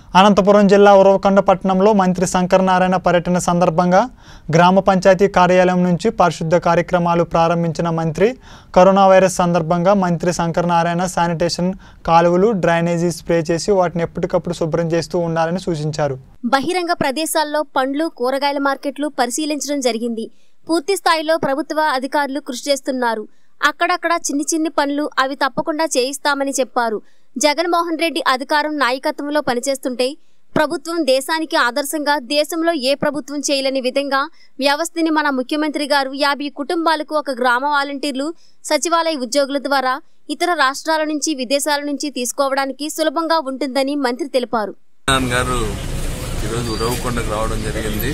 అనంతపురం జిల్లా ఉరవకొండ పట్టణంలో మంత్రి శంకర్ నారాయణ పర్యటన సందర్భంగా గ్రామ పంచాయతీ కార్యాలయం నుంచి పరిశుద్ధ కార్యక్రమాలు ప్రారంభించిన మంత్రి కరోనా వైరస్ సందర్భంగా మంత్రి శంకర్ నారాయణ శానిటేషన్ కాలువలు డ్రైనేజీ స్ప్రే చేసి వాటిని ఎప్పటికప్పుడు శుభ్రం చేస్తూ ఉండాలని సూచించారు బహిరంగ ప్రదేశాల్లో పండ్లు కూరగాయల మార్కెట్లు పరిశీలించడం జరిగింది పూర్తి స్థాయిలో ప్రభుత్వ అధికారులు కృషి చేస్తున్నారు అక్కడక్కడ చిన్ని చిన్ని పనులు అవి తప్పకుండా చేయిస్తామని చెప్పారు జగన్మోహన్ రెడ్డి అధికారం నాయకత్వంలో పనిచేస్తుంటే ప్రభుత్వం దేశానికి ఆదర్శంగా దేశంలో ఏ ప్రభుత్వం చేయలేని విధంగా వ్యవస్థని మన ముఖ్యమంత్రి గారు యాభై కుటుంబాలకు ఒక గ్రామ వాలంటీర్లు సచివాలయ ఉద్యోగుల ద్వారా ఇతర రాష్ట్రాల నుంచి విదేశాల నుంచి తీసుకోవడానికి సులభంగా ఉంటుందని మంత్రి తెలిపారు నారాయణ గారు ఈరోజు ఉరవకొండకు రావడం జరిగింది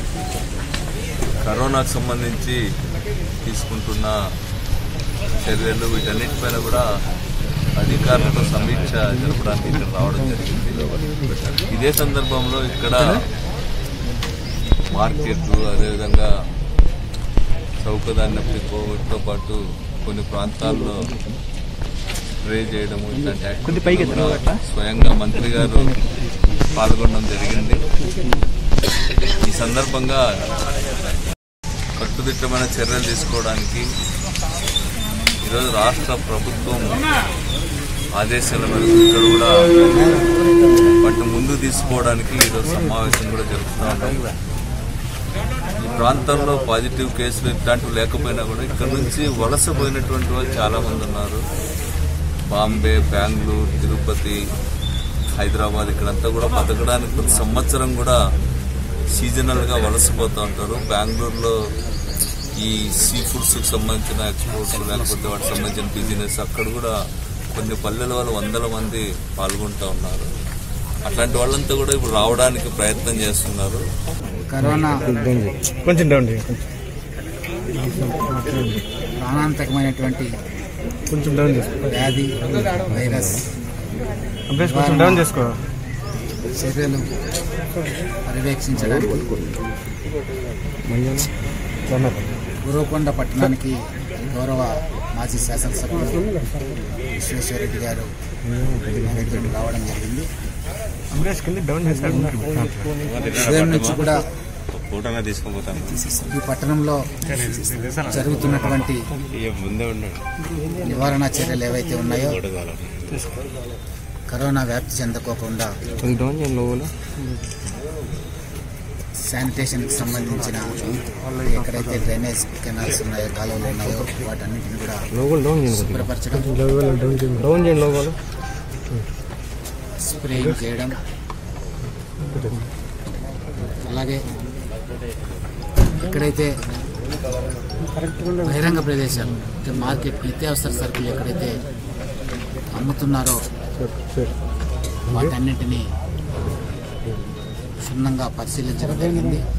కరోనాకు సంబంధించి తీసుకుంటున్న చర్యలు వీటన్నిటిపైన కూడా అధికారులతో సమీక్ష జరపడానికి ఇక్కడ రావడం జరిగింది ఇదే సందర్భంలో ఇక్కడ మార్కెట్లు అదేవిధంగా చౌకదాన్యతో పాటు కొన్ని ప్రాంతాల్లో స్ప్రే చేయడము ఇట్లాంటి యాక్టివిటీలో కూడా స్వయంగా మంత్రి గారు పాల్గొనడం జరిగింది ఈ సందర్భంగా కట్టుదిట్టమైన చర్యలు తీసుకోవడానికి ఈరోజు రాష్ట్ర ప్రభుత్వం ఆదేశాల మేరకు ఇక్కడ కూడా వాటిని ముందు తీసుకోవడానికి ఈరోజు సమావేశం కూడా జరుపుతూ ఉన్నాం ఈ ప్రాంతంలో పాజిటివ్ కేసులు ఇట్లాంటివి లేకపోయినా కూడా ఇక్కడ నుంచి వలసపోయినటువంటి వాళ్ళు చాలా మంది ఉన్నారు బాంబే బెంగళూరు తిరుపతి హైదరాబాద్ ఇక్కడంతా కూడా బతకడానికి ప్రతి సంవత్సరం కూడా సీజనల్గా వలసపోతూ ఉంటారు బెంగళూరులో ఈ సీ ఫుడ్స్కి సంబంధించిన ఎక్స్పోర్ట్స్ లేకపోతే వాటికి సంబంధించిన బిజినెస్ అక్కడ కూడా కొన్ని పల్లెల వాళ్ళు వందల మంది పాల్గొంటూ ఉన్నారు అట్లాంటి వాళ్ళంతా కూడా ఇప్పుడు రావడానికి ప్రయత్నం చేస్తున్నారు కరోనా కొంచెం డౌన్ ప్రాణాంతకమైనటువంటి కొంచెం డౌన్ చేసుకో వ్యాధి వైరస్ కొంచెం డౌన్ చేసుకో చర్యలు పర్యవేక్షించడానికి గురుకొండ పట్టణానికి గౌరవ మాజీ శాసనసభ్యులు విశ్వేశ్వరరెడ్డి గారు ఇక్కడికి రావడం జరిగింది డౌన్ ఉదయం నుంచి కూడా ఫోటోనే తీసుకుపోతాను ఈ పట్టణంలో జరుగుతున్నటువంటి ముందే ఉన్నాడు నివారణ చర్యలు ఏవైతే ఉన్నాయో కరోనా వ్యాప్తి చెందకోకుండా శానిటేషన్కి సంబంధించిన ఎక్కడైతే డ్రైనేజ్ కెనాల్స్ ఉన్నాయో కాలువలు ఉన్నాయో వాటన్నిటిని కూడా శుభ్రపరచడం స్ప్రేయింగ్ చేయడం అలాగే ఎక్కడైతే బహిరంగ ప్రదేశాలు అంటే మార్కెట్ నిత్యావసర సరుకులు ఎక్కడైతే అమ్ముతున్నారో వాటన్నిటిని క్షుణ్ణంగా పరిశీలించడం జరిగింది